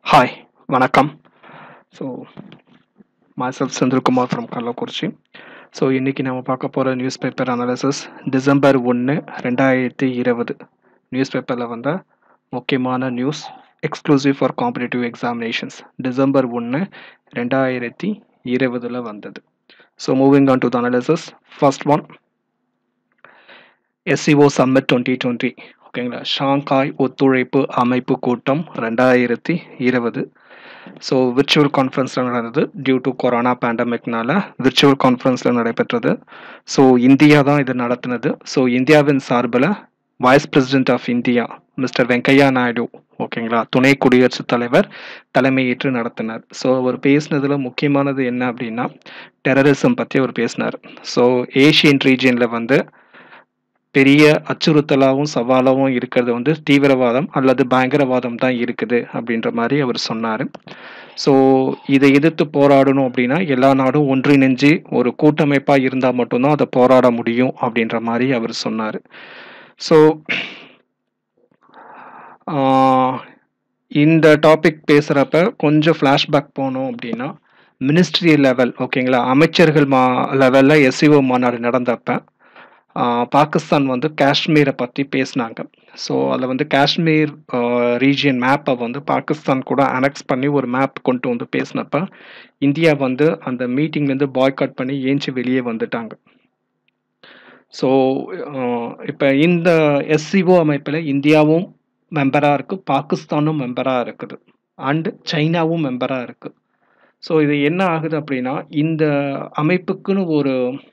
Hi வணக்கம் so myself Senthilkumar from Kallakurichi so இன்றைக்கி நம்ம பார்க்க போகிற நியூஸ் பேப்பர் அனாலிசிஸ் டிசம்பர் ஒன்று ரெண்டாயிரத்தி இருபது நியூஸ் பேப்பரில் வந்த முக்கியமான news exclusive for competitive examinations December ஒன்று ரெண்டாயிரத்தி இருபதில் வந்தது so moving on to the analysis first one SCO summit twenty twenty ஓகேங்களா ஷாங்காய் ஒத்துழைப்பு அமைப்பு கூட்டம் ரெண்டாயிரத்தி இருபது ஸோ விர்ச்சுவல் கான்ஃபரன்ஸில் நடந்தது டியூ டு கொரோனா பேண்டமிக்னால விர்ச்சுவல் கான்ஃபரன்ஸில் நடைபெற்றது ஸோ இந்தியா தான் இது நடத்தினது ஸோ இந்தியாவின் சார்பில் vice president of India mister Venkaiah Naidu ஓகேங்களா துணை குடியரசுத் தலைவர் தலைமையேற்று நடத்தினார் ஸோ அவர் பேசினதில் முக்கியமானது என்ன அப்படின்னா டெரரிசம் பற்றி அவர் பேசினார் ஸோ ஏஷியன் ரீஜியனில் வந்து பெரிய அச்சுறுத்தலாகவும் சவாலாகவும் இருக்கிறது வந்து தீவிரவாதம் அல்லது பயங்கரவாதம் தான் இருக்குது அப்படின்ற மாதிரி அவர் சொன்னார் ஸோ இதை எதிர்த்து போராடணும் அப்படின்னா எல்லா நாடும் ஒன்றிணைஞ்சு ஒரு கூட்டமைப்பாக இருந்தால் மட்டும்தான் அதை போராட முடியும் அப்படின்ற மாதிரி அவர் சொன்னார் ஸோ இந்த டாபிக் பேசுகிறப்ப கொஞ்சம் ஃப்ளாஷ்பேக் போனோம் அப்படின்னா மினிஸ்ட்ரி லெவல் ஓகேங்களா அமைச்சர்கள் மா லெவலில் எஸ்சிஓ மாநாடு நடந்தப்ப பாகிஸ்தான் வந்து காஷ்மீரை பற்றி பேசினாங்க ஸோ அதில் வந்து காஷ்மீர் ரீஜியன் மேப்பை வந்து பாகிஸ்தான் கூட அனெக்ஸ் பண்ணி ஒரு மேப் கொண்டு வந்து பேசினப்ப இந்தியா வந்து அந்த மீட்டிங்லேருந்து பாய்காட் பண்ணி ஏஞ்சி வெளியே வந்துட்டாங்க ஸோ இப்போ இந்த எஸ்சிஓ அமைப்பில் இந்தியாவும் மெம்பராக இருக்குது பாகிஸ்தானும் மெம்பராக இருக்குது அண்டு சைனாவும் மெம்பராக இருக்குது ஸோ இது என்ன ஆகுது அப்படின்னா இந்த அமைப்புக்குன்னு ஒரு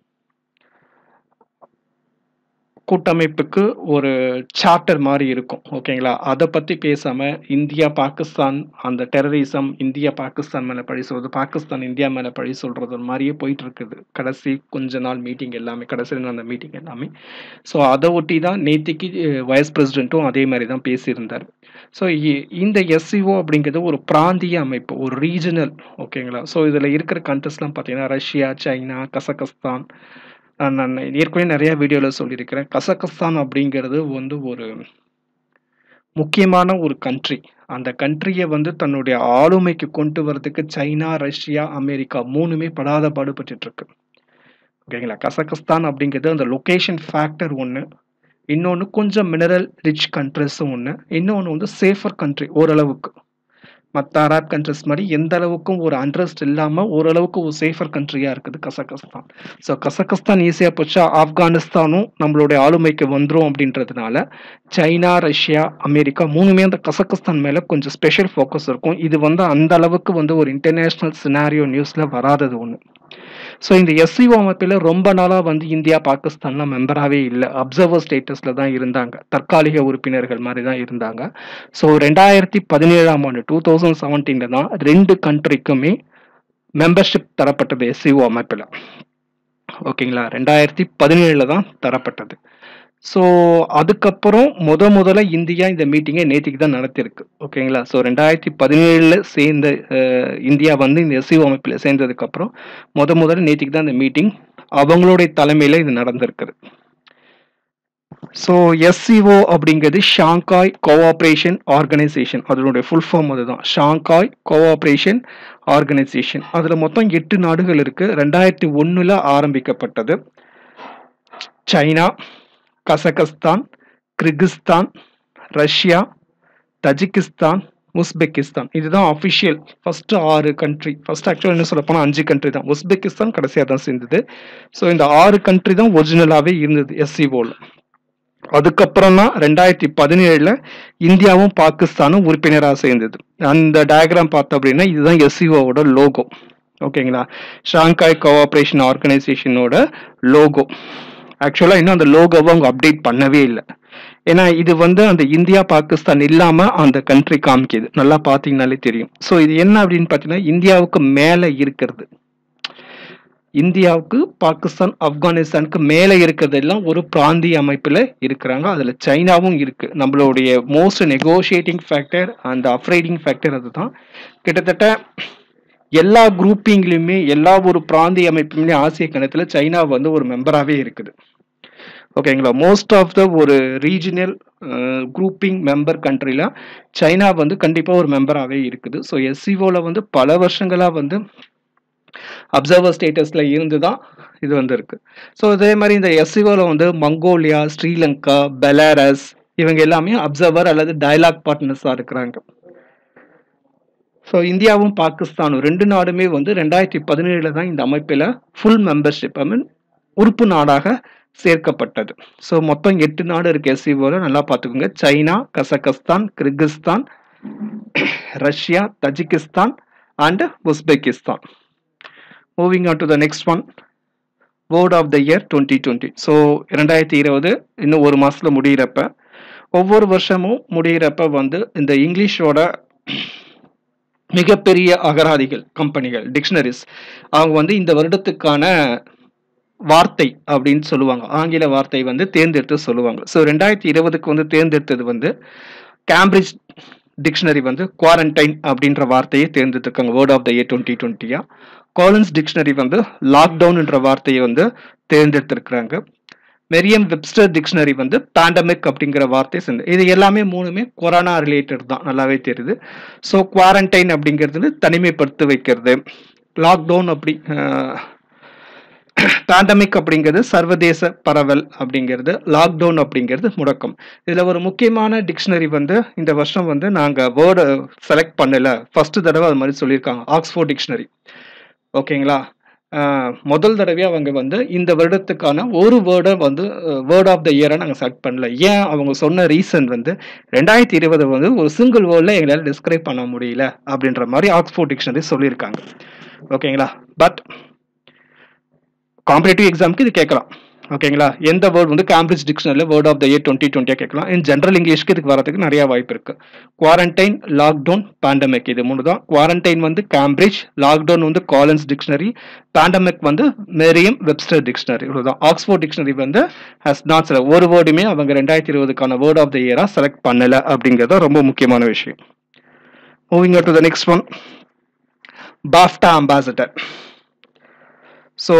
கூட்டமைப்புக்கு ஒரு சார்ட்டர் மாதிரி இருக்கும் ஓகேங்களா அதை பற்றி பேசாமல் இந்தியா பாகிஸ்தான் அந்த டெரரிசம் இந்தியா பாகிஸ்தான் மேலே பழி சொல்கிறது பாகிஸ்தான் இந்தியா மேலே பழி சொல்கிறது மாதிரியே போயிட்டு இருக்குது கடைசி கொஞ்ச நாள் மீட்டிங் எல்லாமே கடைசி அந்த மீட்டிங் எல்லாமே ஸோ அதை ஒட்டி தான் நேத்திக்கு வைஸ் பிரசிடென்ட்டும் அதே மாதிரி தான் பேசியிருந்தார் ஸோ இந்த எஸ்சிஓ அப்படிங்கிறது ஒரு பிராந்திய அமைப்பு ஒரு ரீஜனல் ஓகேங்களா ஸோ இதில் இருக்கிற கண்ட்ரிஸ்லாம் பார்த்தீங்கன்னா ரஷ்யா சைனா கசகஸ்தான் நான் ஏற்கனவே நிறைய வீடியோவில் சொல்லியிருக்கிறேன் கசகஸ்தான் அப்படிங்கிறது வந்து ஒரு முக்கியமான ஒரு கண்ட்ரி அந்த கண்ட்ரியை வந்து தன்னுடைய ஆளுமைக்கு கொண்டு வரதுக்கு சைனா ரஷ்யா அமெரிக்கா மூணுமே படாத பாடுபட்டு இருக்கு ஓகேங்களா கசகஸ்தான் அப்படிங்கிறது அந்த லொக்கேஷன் ஃபேக்டர் ஒன்று இன்னொன்று கொஞ்சம் மினரல் ரிச் கண்ட்ரிஸும் ஒன்று இன்னொன்று வந்து சேஃபர் கண்ட்ரி ஓரளவுக்கு மற்ற அரப் கண்ட்ரிஸ் மாதிரி எந்த அளவுக்கும் ஒரு அண்ட்ரஸ்ட் இல்லாமல் ஓரளவுக்கு ஒரு சேஃபர் கண்ட்ரியாக இருக்குது கசகஸ்தான் ஸோ கசகஸ்தான் ஈஸியாக போச்சா ஆப்கானிஸ்தானும் நம்மளுடைய ஆளுமைக்கு வந்துடும் அப்படின்றதுனால சைனா ரஷ்யா அமெரிக்கா மூணுமே அந்த கசகஸ்தான் மேலே கொஞ்சம் ஸ்பெஷல் ஃபோக்கஸ் இருக்கும் இது வந்து அந்த அளவுக்கு வந்து ஒரு இன்டர்நேஷ்னல் சினாரியோ நியூஸில் வராதது ஒன்று ஸோ இந்த எஸ்சிஓ அமைப்பில் ரொம்ப நாளாக வந்து இந்தியா பாகிஸ்தான்லாம் மெம்பராகவே இல்லை அப்சர்வர் ஸ்டேட்டஸில் தான் இருந்தாங்க தற்காலிக உறுப்பினர்கள் மாதிரி தான் இருந்தாங்க ஸோ ரெண்டாயிரத்தி பதினேழாம் ஆண்டு டூ தௌசண்ட் செவன்டீனில் தான் ரெண்டு கண்ட்ரிக்குமே மெம்பர்ஷிப் தரப்பட்டது எஸ்சிஓ அமைப்பில் ஓகேங்களா ரெண்டாயிரத்தி பதினேழில் தான் தரப்பட்டது ஸோ அதுக்கப்புறம் முத முதல்ல இந்தியா இந்த மீட்டிங்கை நேற்றுக்கு தான் நடத்தியிருக்கு ஓகேங்களா ஸோ ரெண்டாயிரத்தி பதினேழில் சேர்ந்த இந்தியா வந்து இந்த எஸ்சிஓ அமைப்பில் சேர்ந்ததுக்கப்புறம் முத முதல்ல நேற்றுக்கு தான் இந்த மீட்டிங் அவங்களுடைய தலைமையில் இது நடந்திருக்குது ஸோ எஸ்சிஓ அப்படிங்கிறது ஷாங்காய் கோஆப்ரேஷன் ஆர்கனைசேஷன் அதனுடைய ஃபுல் ஃபார்ம் அதுதான் ஷாங்காய் கோஆப்ரேஷன் ஆர்கனைசேஷன் அதில் மொத்தம் எட்டு நாடுகள் இருக்குது ரெண்டாயிரத்தி ஒன்றில் ஆரம்பிக்கப்பட்டது China Kazakhstan Kyrgyzstan Russia Tajikistan Uzbekistan இதுதான் அஃபிஷியல் ஃபர்ஸ்ட் ஆறு கண்ட்ரி ஃபர்ஸ்ட் ஆக்சுவலாக என்ன சொல்ல போனால் அஞ்சு கண்ட்ரி தான் உஸ்பெகிஸ்தான் கடைசியாக தான் சேர்ந்தது ஸோ இந்த ஆறு கண்ட்ரி தான் ஒரிஜினலாகவே இருந்தது எஸ்சிஓவில் அதுக்கப்புறம் தான் ரெண்டாயிரத்தி பதினேழில் இந்தியாவும் பாகிஸ்தானும் உறுப்பினராக சேர்ந்தது அந்த டயக்ராம் பார்த்தோம் அப்படின்னா இதுதான் எஸ்சிஓவோட லோகோ ஓகேங்களா ஷாங்காய் கோஆப்ரேஷன் ஆர்கனைசேஷனோட லோகோ ஆக்சுவலாக இன்னும் அந்த லோகோவை அவங்க அப்டேட் பண்ணவே இல்லை ஏன்னா இது வந்து அந்த இந்தியா பாகிஸ்தான் இல்லாமல் அந்த கண்ட்ரி காமிக்குது நல்லா பார்த்தீங்கனாலே தெரியும் ஸோ இது என்ன அப்படின்னு பார்த்தீங்கன்னா இந்தியாவுக்கு மேலே இருக்கிறது இந்தியாவுக்கு பாகிஸ்தான் ஆப்கானிஸ்தானுக்கு மேலே இருக்கிறதெல்லாம் ஒரு பிராந்திய அமைப்பில் இருக்கிறாங்க அதில் சைனாவும் இருக்குது நம்மளுடைய மோஸ்ட் நெகோஷியேட்டிங் ஃபேக்டர் அந்த அப்ரைடிங் ஃபேக்டர் அதுதான் கிட்டத்தட்ட எல்லா குரூப்பிங்லையுமே எல்லா ஒரு பிராந்திய அமைப்புமே ஆசிய கணத்தில் சைனா வந்து ஒரு மெம்பராகவே இருக்குது ஓகேங்களா மோஸ்ட் ஆஃப் த ஒரு ரீஜினல் குரூப்பிங் மெம்பர் கண்ட்ரியில் சைனா வந்து கண்டிப்பாக ஒரு மெம்பராகவே இருக்குது ஸோ எஸ்சிஓவில் வந்து பல வருஷங்களாக வந்து அப்சர்வர் ஸ்டேட்டஸில் இருந்து தான் இது வந்து இருக்கு ஸோ அதே மாதிரி இந்த எஸ்சிஓவில் வந்து மங்கோலியா ஸ்ரீலங்கா பெலாரஸ் இவங்க எல்லாமே அப்சர்வர் அல்லது டயலாக் பார்ட்னர்ஸாக இருக்கிறாங்க ஸோ இந்தியாவும் பாகிஸ்தானும் ரெண்டு நாடுமே வந்து ரெண்டாயிரத்தி பதினேழில் தான் இந்த அமைப்பில் ஃபுல் மெம்பர்ஷிப் ஐ மீன் உறுப்பு நாடாக சேர்க்கப்பட்டது ஸோ மொத்தம் எட்டு நாடு இருக்கு எஸ்சிஓவில் நல்லா பார்த்துக்கோங்க China Kazakhstan Kyrgyzstan Russia Tajikistan and Uzbekistan moving on to the next one word of the year twenty twenty so ரெண்டாயிரத்தி இருபது இன்னும் ஒரு மாதத்தில் முடிகிறப்ப ஒவ்வொரு வருஷமும் முடிகிறப்ப வந்து இந்த இங்கிலீஷோட மிகப்பெரிய அகராதிகள் கம்பெனிகள் டிக்ஷனரிஸ் அவங்க வந்து இந்த வருடத்துக்கான வார்த்தை அப்படின்னு சொல்லுவாங்க ஆங்கில வார்த்தை வந்து தேர்ந்தெடுத்து சொல்லுவாங்க ஸோ ரெண்டாயிரத்தி இருபதுக்கு வந்து தேர்ந்தெடுத்தது வந்து கேம்பிரிட்ஜ் டிக்ஷனரி வந்து குவாரண்டைன் அப்படின்ற வார்த்தையை தேர்ந்தெடுத்திருக்காங்க word of the year twenty டுவெண்ட்டியா காலன்ஸ் டிக்ஷனரி வந்து லாக்டவுன்ன்ற வார்த்தையை வந்து தேர்ந்தெடுத்திருக்கிறாங்க மெரியம் வெப்ஸ்டர் டிக்ஷனரி வந்து பேண்டமிக் அப்படிங்கிற வார்த்தை சேர்ந்து இது எல்லாமே மூணுமே கொரோனா ரிலேட்டட் தான் நல்லாவே தெரியுது ஸோ குவாரண்டைன் அப்படிங்கிறது வந்து தனிமைப்படுத்தி வைக்கிறது லாக்டவுன் அப்படி பேண்டமிக் அப்படிங்கிறது சர்வதேச பரவல் அப்படிங்கிறது லாக்டவுன் அப்படிங்கிறது முடக்கம் இதில் ஒரு முக்கியமான டிக்ஷனரி வந்து இந்த வருஷம் வந்து நாங்கள் வேர்டை செலக்ட் பண்ணல ஃபர்ஸ்ட் தடவை அது மாதிரி சொல்லியிருக்காங்க ஆக்ஸ்போர்ட் டிக்ஷனரி ஓகேங்களா ஆஹ் முதல் தடவை அவங்க வந்து இந்த வருடத்துக்கான ஒரு வேர்டை வந்து வேர்ட் ஆஃப் த இயரை நாங்கள் செலக்ட் பண்ணல ஏன் அவங்க சொன்ன ரீசன் வந்து ரெண்டாயிரத்தி இருபது வந்து ஒரு சிங்கிள் வேர்டில் எங்களால் டிஸ்கிரைப் பண்ண முடியல அப்படின்ற மாதிரி ஆக்ஸ்போர்ட் டிக்ஷனரி சொல்லியிருக்காங்க ஓகேங்களா பட் காம்படேட்டிவ் எக்ஸாமுக்கு இது கேட்கலாம் ஓகேங்களா எந்த வேர்ட் வந்து கேம்பிரிட்ஜ் டிக்ஷனரியில் word of the year twenty டுவெண்ட்டியாக கேட்கலாம் இன் ஜென்ரல் இங்கிலீஷ்க்கு இதுக்கு வரதுக்கு நிறைய வாய்ப்பு இருக்கு குவாரண்டைன் லாக்டவுன் பேண்டமிக் இது மூணு தான் குவாரண்டைன் வந்து கேம்பிரிட்ஜ் லாக்டவுன் வந்து காலன்ஸ் டிக்ஷனரி பேண்டமிக் வந்து மெரியம் வெப்ஸ்டர் டிக்ஷனரி இவ்வளோதான் ஆக்ஸ்போர்ட் டிக்ஷனரி வந்து ஹஸ் நாட் செலக்ட் ஒரு வேர்டுமே அவங்க ரெண்டாயிரத்தி இருபதுக்கான வேர்ட் ஆஃப் த இயராக செலக்ட் பண்ணல அப்படிங்கிறது ரொம்ப முக்கியமான விஷயம் moving to the next one BAFTA ambassador so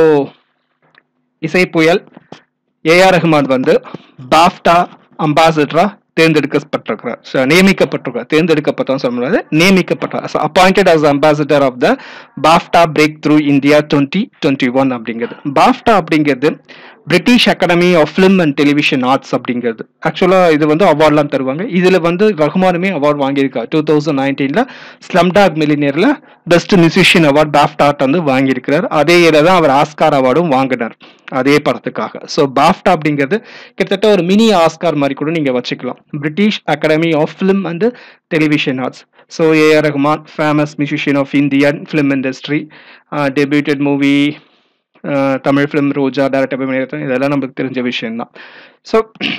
இசை புயல் ஏஆர் ரஹ்மான் வந்து பாஃப்டா அம்பாசிடரா தேர்ந்தெடுக்கப்பட்டிருக்கிறார் So, நியமிக்கப்பட்டிருக்கிறார் தேர்ந்தெடுக்கப்பட்டோம் சொல்ல முடியாது நியமிக்கப்பட்டார் appointed as ambassador of the BAFTA breakthrough India twenty twenty one அப்படிங்கிறது பாஃப்டா அப்படிங்கிறது British academy of film and television arts அப்படிங்கிறது ஆக்சுவலாக இது வந்து அவார்ட்லாம் தருவாங்க இதில் வந்து ரஹ்மானுமே அவார்ட் வாங்கியிருக்கார் டூ தௌசண்ட் நைன்டீனில் ஸ்லம்டாக் மில்லினியரில் best musician award BAFTA award வந்து வாங்கியிருக்கிறார் அதே இயரில் தான் அவர் ஆஸ்கார் அவார்டும் வாங்கினார் அதே படத்துக்காக ஸோ பாஃப்டா அப்படிங்கிறது கிட்டத்தட்ட ஒரு மினி ஆஸ்கார் மாதிரி கூட நீங்கள் வச்சுக்கலாம் British academy of film and television arts so AR Rahman famous musician of Indian film industry debuted movie Tamil film Roja director Mani Ratnam இதெல்லாம் நமக்கு தெரிஞ்ச விஷயம்தான் ஸோ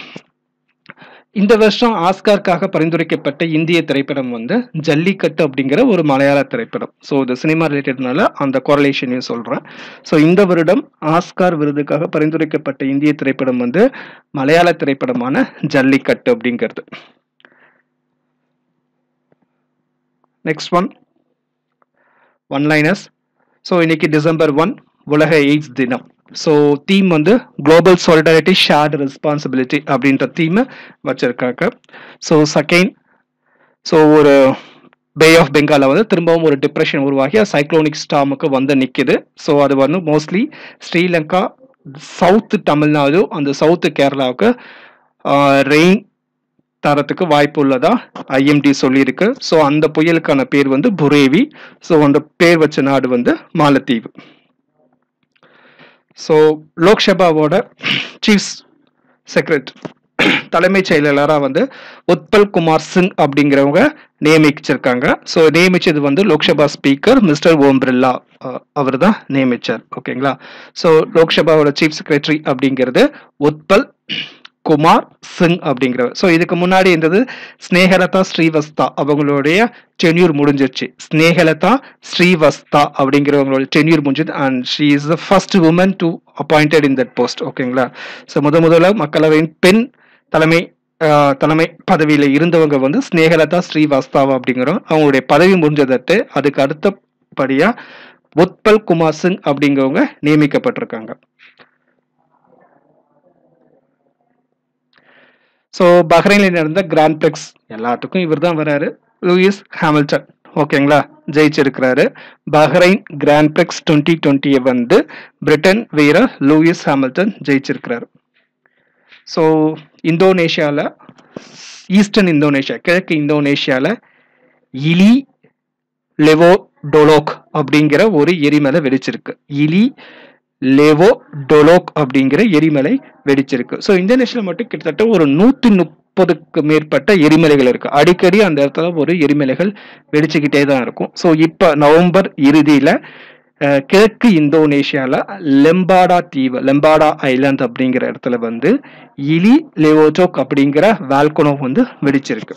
இந்த வருஷம் ஆஸ்கார்க்காக பரிந்துரைக்கப்பட்ட இந்திய திரைப்படம் வந்து ஜல்லிக்கட்டு அப்படிங்கிற ஒரு மலையாள திரைப்படம் ஸோ இது சினிமா ரிலேட்டட்னால அந்த கோரலேஷனையும் சொல்கிறேன் ஸோ இந்த வருடம் ஆஸ்கார் விருதுக்காக பரிந்துரைக்கப்பட்ட இந்திய திரைப்படம் வந்து மலையாள திரைப்படமான ஜல்லிக்கட்டு அப்படிங்கிறது next one one liners so இன்னைக்கு டிசம்பர் ஒன் உலக எய்ட்ஸ் தினம் ஸோ தீம் வந்து குளோபல் சாலிடாரிட்டி ஷேர்டு ரெஸ்பான்சிபிலிட்டி அப்படின்ற தீமை வச்சிருக்காங்க ஸோ செகண்ட் ஸோ ஒரு பே ஆஃப் பெங்காலில் வந்து திரும்பவும் ஒரு டிப்ரெஷன் உருவாகி சைக்ளோனிக் ஸ்டாமுக்கு வந்து நிற்கிது ஸோ அது வந்து மோஸ்ட்லி ஸ்ரீலங்கா சவுத்து தமிழ்நாடு அந்த சவுத்து கேரளாவுக்கு ரெயின் தரத்துக்கு வாய்ப்பு உள்ளதா ஐஎம்டி சொல்லியிருக்கு ஸோ அந்த புயலுக்கான பேர் வந்து புரேவி ஸோ அந்த பேர் வச்ச நாடு வந்து மாலத்தீவு ஸோ லோக்சபாவோட சீஃப் செக்ரட்டரி தலைமைச் செயலாளராக வந்து உத்பல் குமார் சிங் அப்படிங்கிறவங்க நியமிச்சிருக்காங்க ஸோ நியமிச்சது வந்து லோக்சபா ஸ்பீக்கர் மிஸ்டர் ஓம் பிர்லா அவர் தான் நியமிச்சார் ஓகேங்களா ஸோ லோக்சபாவோட சீஃப் செக்ரட்டரி அப்படிங்கிறது உத்பல் குமார் சிங் அப்படிங்கிறவர் ஸோ இதுக்கு முன்னாடி இருந்தது ஸ்னேகலதா ஸ்ரீவஸ்தா அவங்களுடைய டென்யூர் முடிஞ்சிருச்சு ஸ்னேகலதா ஸ்ரீவஸ்தா அப்படிங்கிறவங்களோட டென்யூர் முடிஞ்சது and she is the first woman to appointed in that post ஓகேங்களா ஸோ முத முதல்ல மக்களவையின் பெண் தலைமை ஆஹ், தலைமை பதவியில் இருந்தவங்க வந்து ஸ்னேகலதா ஸ்ரீவாஸ்தாவா அப்படிங்கிறோம் அவங்களுடைய பதவி முடிஞ்சதட்டு அதுக்கு அடுத்தபடியா உத்பல் குமார் சிங் அப்படிங்கிறவங்க நியமிக்கப்பட்டிருக்காங்க ஸோ பஹ்ரைனில் நடந்த கிராண்ட் பிரிக்ஸ் எல்லாத்துக்கும் இவர் தான் வராரு லூயிஸ் ஹாமில்டன் ஓகேங்களா ஜெயிச்சிருக்கிறாரு பஹ்ரைன் கிராண்ட் பிரிக்ஸ் டுவெண்ட்டி டுவெண்ட்டியை வந்து பிரிட்டன் வீரர் லூயிஸ் ஹாமில்டன் ஜெயிச்சிருக்கிறாரு ஸோ இந்தோனேஷியாவில் ஈஸ்டர்ன் இந்தோனேஷியா கிழக்கு இந்தோனேஷியாவில் இலி லெவோ டொலோக் அப்படிங்கிற ஒரு எரிமலை வெடிச்சிருக்கு இலி லெவோ டொலோக் அப்படிங்கிற எரிமலை வெடிச்சிருக்கு ஸோ இந்தோனேஷியா மட்டும் கிட்டத்தட்ட ஒரு நூற்றி முப்பதுக்கு மேற்பட்ட எரிமலைகள் இருக்கு அடிக்கடி அந்த இடத்துல ஒரு எரிமலைகள் வெடிச்சுக்கிட்டே தான் இருக்கும் ஸோ இப்போ நவம்பர் இறுதியில் கிழக்கு இந்தோனேஷியாவில் லெம்பாடா தீவு லெம்பாடா ஐலாண்ட் அப்படிங்கிற இடத்துல வந்து இலி லெவோஜோக் அப்படிங்கிற வால்கோனோ வந்து வெடிச்சிருக்கு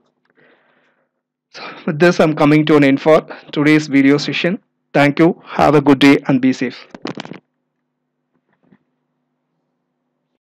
So with this, I'm coming to an end for today's video session. Thank you. Have a good day and be safe.